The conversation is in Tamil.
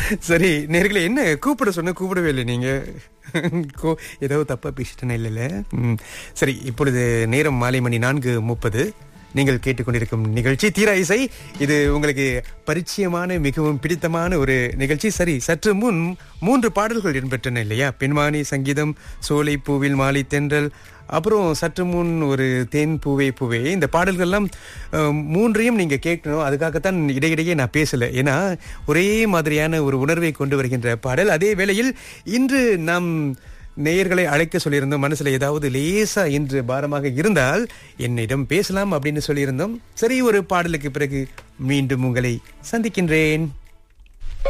சரி நேர்களே என்ன கூப்பிட சொன்ன கூப்பிடவே இல்லை நீங்க கோ ஏதோ தப்பா பேசிட்டேன் இல்லைல்ல ம். சரி இப்பொழுது நேரம் மாலை மணி நான்கு முப்பது நீங்கள் கேட்டுக்கொண்டிருக்கும் நிகழ்ச்சி தீரா இசை இது உங்களுக்கு பரிச்சயமான மிகவும் பிடித்தமான ஒரு நிகழ்ச்சி சரி சற்று முன் மூன்று பாடல்கள் இடம்பெற்றன இல்லையா பெண்மானி சங்கீதம் சோலை பூவில் மாலை தென்றல் அப்புறம் சற்று முன் ஒரு தேன் பூவே பூவே இந்த பாடல்கள்லாம் அஹ், மூன்றையும் நீங்க கேட்கணும் அதுக்காகத்தான் இடையிடையே நான் பேசல ஏன்னா ஒரே மாதிரியான ஒரு உணர்வை கொண்டு வருகின்ற பாடல் அதே வேளையில் இன்று நாம் நேயர்களை அழைக்க சொல்லியிருந்தோம் மனசுல ஏதாவது லேசா இன்று பாரமாக இருந்தால் என்னிடம் பேசலாம் அப்படின்னு சொல்லியிருந்தோம் சரி ஒரு பாடலுக்கு பிறகு மீண்டும் உங்களை சந்திக்கின்றேன்